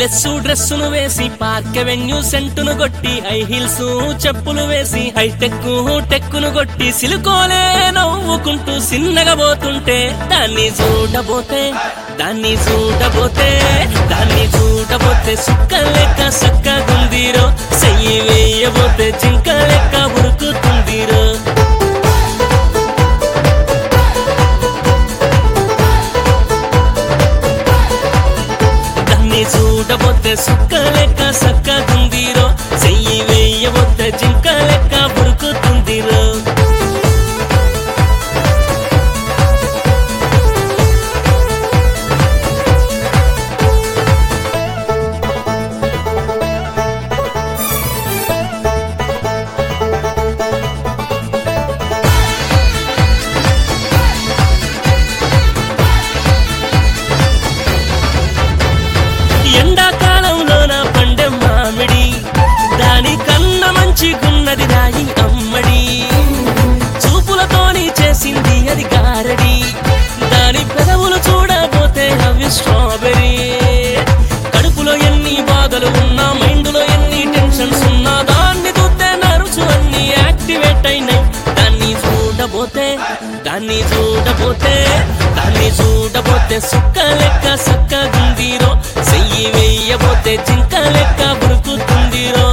స్టైలెస్ డ్రెస్సును వేసి park venue సెంటును కొట్టి high heels చెప్పులు వేసి హైటెక్ టెక్కును కొట్టి సిలుకోలే నవ్వుకుంటూ సిన్నగా పోతుంటే దాన్ని చూడబోతే దాన్ని చూడబోతే దాన్ని చూడబోతే సుక్క లెక్క సక్కగుందిరో చెయ్యి వేయబోతే జింక లెక్క ఉరుకుతుందిరో దాన్ని చూడబోతే సుక్క లెక్క సక్కగుందిరో చెయ్యి వేయబోతే జింక లెక్క ఉరుకుతుందిరో ఎండాకాలంలోన పండె మామిడి దాని కన్న మంచిగున్నది రాయి అమ్మడి చూపులతోని చేసింది అది గారడి దాని పెదవులు చూడబోతే అవి స్ట్రాబెరీ కడుపులో ఎన్ని బాధలు ఉన్నా మైండ్లో ఎన్ని టెన్షన్స్ ఉన్నా దాన్ని చూస్తే నరుసు అన్ని యాక్టివేట్ అయినాయి దాన్ని చూడబోతే దాన్ని చూడబోతే దాన్ని చూడబోతే సుక్క లెక్క సక్కగుందిరో చెయ్యి వేయబోతే జింక లెక్క బురుకుతుందిరో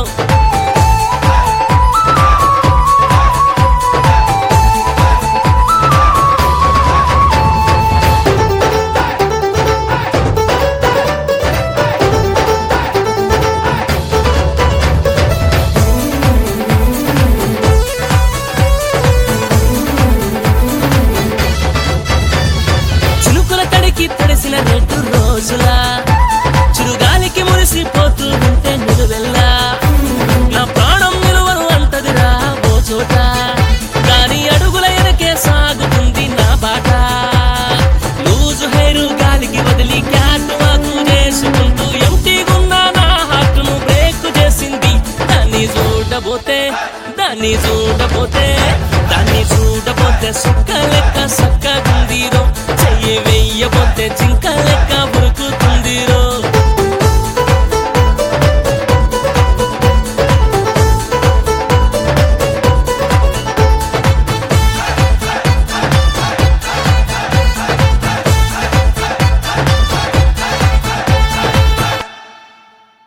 చినుకుల తడికి తడిసిన రెండు రోజులా చురుగాలికి మురిసిపోతూ ఉంటే నిలువెల్లా నా ప్రాణం నిలువను అంటదిరా ఓ చోట దాని అడుగుల వెనకే సాగుతుంది నా బాట లూజు హెయిర్ గాలికి వదిలి క్యాట్ వాకు చేసుకుంటూ ఎంటీగున్న నా హార్ట్ను బ్రేక్ చేసింది దాన్ని చూడబోతే దాన్ని చూడబోతే దాన్ని చూడబోతే సుక్క